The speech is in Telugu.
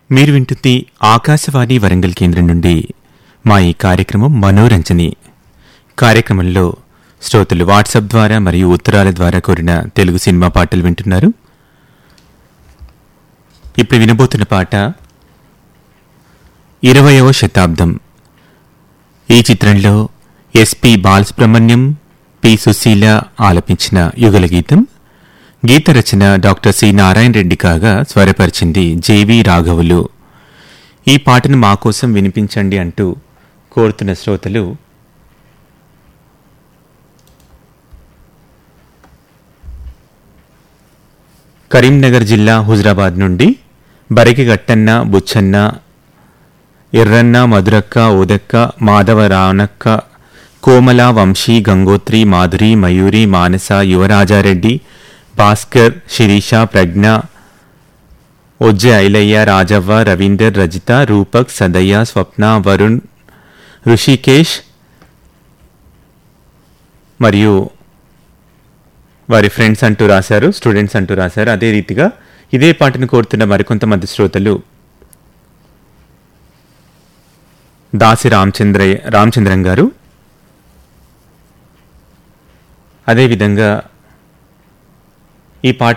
మీరు వింటుంది ఆకాశవాణి వరంగల్ కేంద్రం నుండి మా ఈ కార్యక్రమం మనోరంజని కార్యక్రమంలో శ్రోతలు వాట్సాప్ ద్వారా మరియు ఉత్తరాల ద్వారా కోరిన తెలుగు సినిమా పాటలు వింటున్నారు ఇప్పుడు వినబోతున్న పాట ఇరవయవ శతాబ్దం ఈ చిత్రంలో ఎస్పి బాలసుబ్రహ్మణ్యం పి సుశీల ఆలపించిన యుగల గీతం గీత రచన డాక్టర్ సి నారాయణ రెడ్డి కాగా స్వరపరిచింది జేవి రాఘవులు ఈ పాటను మా కోసం వినిపించండి అంటూ కోరుతున్న శ్రోతలు కరీంనగర్ జిల్లా హుజరాబాద్ నుండి బరికి గట్టన్న బుచ్చన్న ఎర్రన్న మధురక్క ఉదక్క మాధవ రావణక్క కోమల వంశీ గంగోత్రి మాధురి మయూరి మానస యువరాజారెడ్డి భాస్కర్ శిరీష ప్రజ్ఞ ఒజ్జె ఐలయ్య రాజవ్వ రవీందర్ రజిత రూపక్ సదయ్య స్వప్న వరుణ్ ఋషికేష్ మరియు వారి ఫ్రెండ్స్ అంటూ రాశారు స్టూడెంట్స్ అంటూ రాశారు అదే రీతిగా ఇదే పాటను కోరుతున్న మరికొంతమంది శ్రోతలు దాసి రామచంద్రయ్య రామచంద్రం గారు అదేవిధంగా ఈ పాట